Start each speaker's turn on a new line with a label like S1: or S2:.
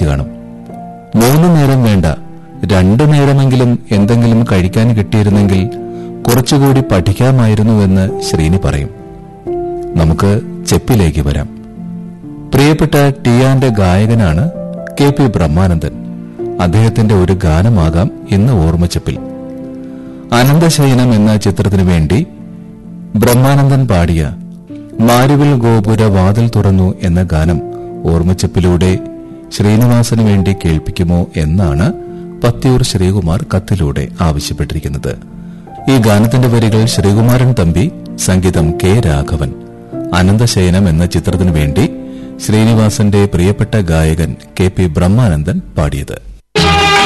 S1: ആഗ്രഹിച്ചു കാണും മൂന്ന് നേരം വേണ്ട രണ്ടു നേരമെങ്കിലും എന്തെങ്കിലും കഴിക്കാൻ കിട്ടിയിരുന്നെങ്കിൽ കുറച്ചുകൂടി പഠിക്കാമായിരുന്നുവെന്ന് ശ്രീനി പറയും നമുക്ക് ചെപ്പിലേക്ക് വരാം പ്രിയപ്പെട്ട ടിയാന്റെ ഗായകനാണ് കെ പി ബ്രഹ്മാനന്ദൻ അദ്ദേഹത്തിന്റെ ഒരു ഗാനമാകാം ഇന്ന് ഓർമ്മച്ചപ്പിൽ അനന്തശയനം എന്ന ചിത്രത്തിനു വേണ്ടി ബ്രഹ്മാനന്ദൻ പാടിയ മാരുവിൽ ഗോപുര വാതിൽ തുറന്നു എന്ന ഗാനം ഓർമ്മച്ചപ്പിലൂടെ ശ്രീനിവാസന് വേണ്ടി കേൾപ്പിക്കുമോ എന്നാണ് പത്തിയൂർ ശ്രീകുമാർ കത്തിലൂടെ ആവശ്യപ്പെട്ടിരിക്കുന്നത് ഈ ഗാനത്തിന്റെ വരികൾ ശ്രീകുമാരൻ തമ്പി സംഗീതം കെ രാഘവൻ അനന്തശയനം എന്ന ചിത്രത്തിനു വേണ്ടി ശ്രീനിവാസന്റെ പ്രിയപ്പെട്ട ഗായകൻ കെ പി ബ്രഹ്മാനന്ദൻ പാടിയത്